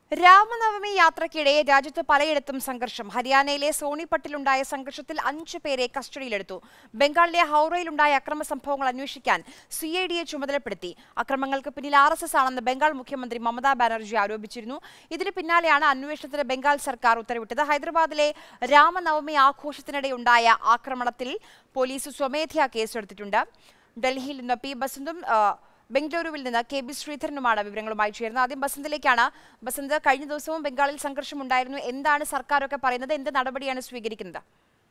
രാമനവമി യാത്രയ്ക്കിടെ രാജ്യത്ത് പലയിടത്തും സംഘർഷം ഹരിയാനയിലെ സോണിപ്പട്ടിലുണ്ടായ സംഘർഷത്തിൽ അഞ്ചു പേരെ കസ്റ്റഡിയിലെടുത്തു ബംഗാളിലെ ഹൗറയിലുണ്ടായ അക്രമ സംഭവങ്ങൾ അന്വേഷിക്കാൻ സി ഐ ഡിയെ ചുമതലപ്പെടുത്തി അക്രമങ്ങൾക്ക് പിന്നിൽ ആർ എസ് എസ് ആണെന്ന് ബംഗാൾ മുഖ്യമന്ത്രി മമതാ ബാനർജി ആരോപിച്ചിരുന്നു ഇതിന് പിന്നാലെയാണ് അന്വേഷണത്തിന് ബംഗാൾ സർക്കാർ ഉത്തരവിട്ടത് ഹൈദരാബാദിലെ രാമനവമി ആഘോഷത്തിനിടെയുണ്ടായ ആക്രമണത്തിൽ പോലീസ് സ്വമേധയാ കേസെടുത്തിട്ടുണ്ട് ഡൽഹിയിൽ നിന്ന് പി ബസന്തും ആ, ബംഗളൂരുവിൽ നിന്ന് കെ ബി ശ്രീധരനുമാണ് വിവരങ്ങളുമായി ചേരുന്നത് ആദ്യം ബസന്തിലേക്കാണ് ബസന്ത് കഴിഞ്ഞ ദിവസവും ബംഗാളിൽ സംഘർഷമുണ്ടായിരുന്നു എന്താണ് സർക്കാരൊക്കെ പറയുന്നത് എന്ത് നടപടിയാണ് സ്വീകരിക്കുന്നത്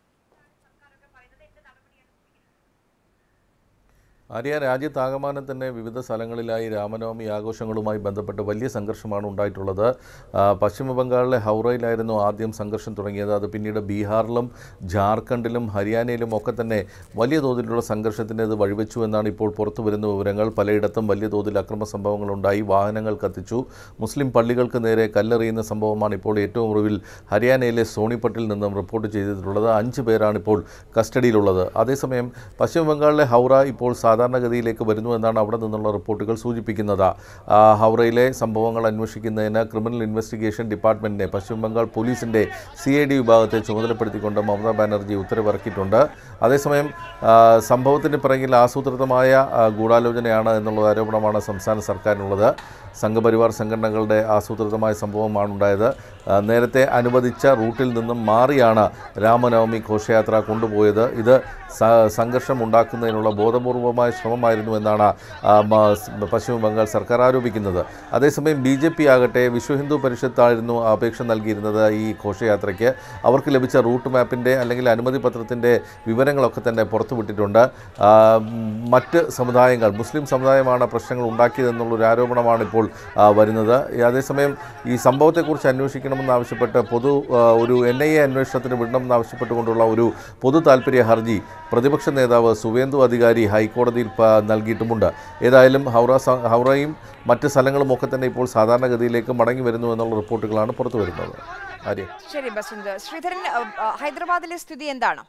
ആര്യ രാജ്യത്താകമാനം തന്നെ വിവിധ സ്ഥലങ്ങളിലായി രാമനവമി ആഘോഷങ്ങളുമായി ബന്ധപ്പെട്ട് വലിയ സംഘർഷമാണ് ഉണ്ടായിട്ടുള്ളത് ആ, പശ്ചിമ ബംഗാളിലെ ഹൗറയിലായിരുന്നു ആദ്യം സംഘർഷം തുടങ്ങിയത് അത് പിന്നീട് ബീഹാറിലും ജാർഖണ്ഡിലും ഹരിയാനയിലും ഒക്കെ തന്നെ വലിയ തോതിലുള്ള സംഘർഷത്തിന് ഇത് വഴിവെച്ചു എന്നാണ് ഇപ്പോൾ പുറത്തു വരുന്ന വിവരങ്ങൾ പലയിടത്തും വലിയ തോതിൽ അക്രമ സംഭവങ്ങളുണ്ടായി വാഹനങ്ങൾ കത്തിച്ചു മുസ്ലിം പള്ളികൾക്ക് നേരെ കല്ലെറിയുന്ന സംഭവമാണ് ഇപ്പോൾ ഏറ്റവും ഒടുവിൽ ഹരിയാനയിലെ സോണിപ്പട്ടിൽ നിന്നും റിപ്പോർട്ട് ചെയ്തിട്ടുള്ളത് അഞ്ച് പേരാണ് ഇപ്പോൾ കസ്റ്റഡിയിലുള്ളത് അതേസമയം പശ്ചിമ ബംഗാളിലെ ഹൗറ ഇപ്പോൾ സാധാരണഗതിയിലേക്ക് വരുന്നു എന്നാണ് അവിടെ നിന്നുള്ള റിപ്പോർട്ടുകൾ സൂചിപ്പിക്കുന്നത് ആ, ഹൗറയിലെ സംഭവങ്ങൾ അന്വേഷിക്കുന്നതിന് ക്രിമിനൽ ഇൻവെസ്റ്റിഗേഷൻ ഡിപ്പാർട്ട്മെൻറ്റിനെ പശ്ചിമ ബംഗാൾ പോലീസിൻ്റെ സി ഐ ഡി വിഭാഗത്തെ ചുമതലപ്പെടുത്തിക്കൊണ്ട് മമതാ ബാനർജി ഉത്തരവിറക്കിയിട്ടുണ്ട് അതേസമയം ആ, സംഭവത്തിന് പിറകിൽ ആസൂത്രിതമായ ആ, ഗൂഢാലോചനയാണ് എന്നുള്ള ആരോപണമാണ് സംസ്ഥാന സർക്കാരിനുള്ളത് സംഘപരിവാർ സംഘടനകളുടെ ആസൂത്രിതമായ സംഭവമാണ് ഉണ്ടായത് ആ, നേരത്തെ അനുവദിച്ച റൂട്ടിൽ നിന്നും മാറിയാണ് രാമനവമി ഘോഷയാത്ര കൊണ്ടുപോയത് ഇത് സ- സംഘർഷം ഉണ്ടാക്കുന്നതിനുള്ള ബോധപൂർവമായ ശ്രമമായിരുന്നു എന്നാണ് ആ, മ- സ് പശ്ചിമ ബംഗാൾ സർക്കാർ ആരോപിക്കുന്നത് അതേസമയം ബി ജെ പി ആകട്ടെ വിശ്വ ഹിന്ദു പരിഷത്തായിരുന്നു അപേക്ഷ നൽകിയിരുന്നത് ഈ ഘോഷയാത്രയ്ക്ക് അവർക്ക് ലഭിച്ച റൂട്ട് മാപ്പിൻ്റെ അല്ലെങ്കിൽ അനുമതി പത്രത്തിൻ്റെ വിവരങ്ങളൊക്കെ തന്നെ പുറത്തുവിട്ടിട്ടുണ്ട് ആ, ഉം, മറ്റ് സമുദായങ്ങൾ മുസ്ലിം സമുദായമാണ് പ്രശ്നങ്ങൾ ഉണ്ടാക്കിയതെന്നുള്ളൊരു ആരോപണമാണ് ഇപ്പോൾ ആ, വരുന്നത് ഈ അതേസമയം ഈ സംഭവത്തെക്കുറിച്ച് അന്വേഷിക്കണമെന്നാവശ്യപ്പെട്ട് പൊതു ആ, ഒരു എൻ ഐ എ അന്വേഷണത്തിന് വിടണമെന്നാവശ്യപ്പെട്ടുകൊണ്ടുള്ള ഒരു പൊതു താൽപ്പര്യ ഹർജി പ്രതിപക്ഷ നേതാവ് സുവേന്ദു അധികാരി ഹൈക്കോടതിയിൽ പ- നൽകിയിട്ടുമുണ്ട് ഏതായാലും ഹൗറ സ- ഹൗറയും മറ്റ് സ്ഥലങ്ങളും ഒക്കെ തന്നെ ഇപ്പോൾ സാധാരണഗതിയിലേക്ക് മടങ്ങി വരുന്നു എന്നുള്ള റിപ്പോർട്ടുകളാണ് പുറത്തു വരുന്നത് ആര്യ ശരി ബസന്ത് ശ്രീധരൻ ആ, ആ, ഹൈദരാബാദിലെ സ്ഥിതി എന്താണ്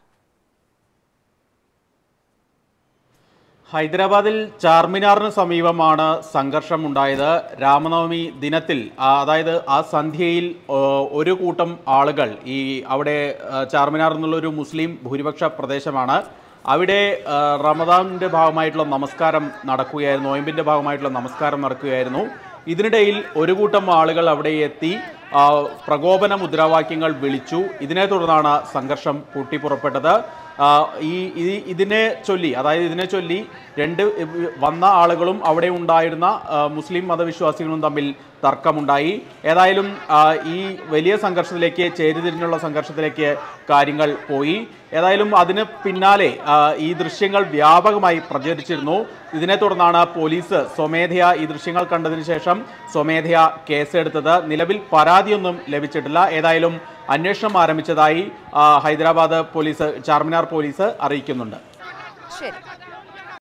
ഹൈദരാബാദിൽ ചാർമിനാറിന് സമീപമാണ് സംഘർഷം ഉണ്ടായത് രാമനവമി ദിനത്തിൽ ആ, അതായത് ആ സന്ധ്യയിൽ ഓ, ഒരു കൂട്ടം ആളുകൾ ഈ അവിടെ ആ, ചാർമിനാർ എന്നുള്ളൊരു മുസ്ലിം ഭൂരിപക്ഷ പ്രദേശമാണ് അവിടെ ആ, റമദാനിൻ്റെ ഭാഗമായിട്ടുള്ള നമസ്കാരം നടക്കുകയായിരുന്നു നോയമ്പിൻ്റെ ഭാഗമായിട്ടുള്ള നമസ്കാരം നടക്കുകയായിരുന്നു ഇതിനിടയിൽ ഒരു കൂട്ടം ആളുകൾ അവിടെ എത്തി ആ, പ്രകോപന മുദ്രാവാക്യങ്ങൾ വിളിച്ചു ഇതിനെ തുടർന്നാണ് സംഘർഷം പൊട്ടിപ്പുറപ്പെട്ടത് ആ, ഈ ഈ- ഇതിനെ ചൊല്ലി അതായത് ഇതിനെ ചൊല്ലി രണ്ട് ഇവ- വന്ന ആളുകളും അവിടെ ഉണ്ടായിരുന്ന ആ, മുസ്ലിം മതവിശ്വാസികളും തമ്മിൽ തർക്കമുണ്ടായി ഏതായാലും ആ, ഈ വലിയ സംഘർഷത്തിലേക്ക് ചേരിതിരിഞ്ഞുള്ള സംഘർഷത്തിലേക്ക് കാര്യങ്ങൾ പോയി ഏതായാലും അതിന് പിന്നാലെ ആ, ഈ ദൃശ്യങ്ങൾ വ്യാപകമായി പ്രചരിച്ചിരുന്നു ഇതിനെ തുടർന്നാണ് പോലീസ് സ്വമേധയാ ഈ ദൃശ്യങ്ങൾ കണ്ടതിന് ശേഷം സ്വമേധയാ കേസെടുത്തത് നിലവിൽ പരാതിയൊന്നും ലഭിച്ചിട്ടില്ല ഏതായാലും അന്വേഷണം ആരംഭിച്ചതായി ആ, ഹൈദരാബാദ് പോലീസ് ചാർമിനാർ പോലീസ് അറിയിക്കുന്നുണ്ട് ശരി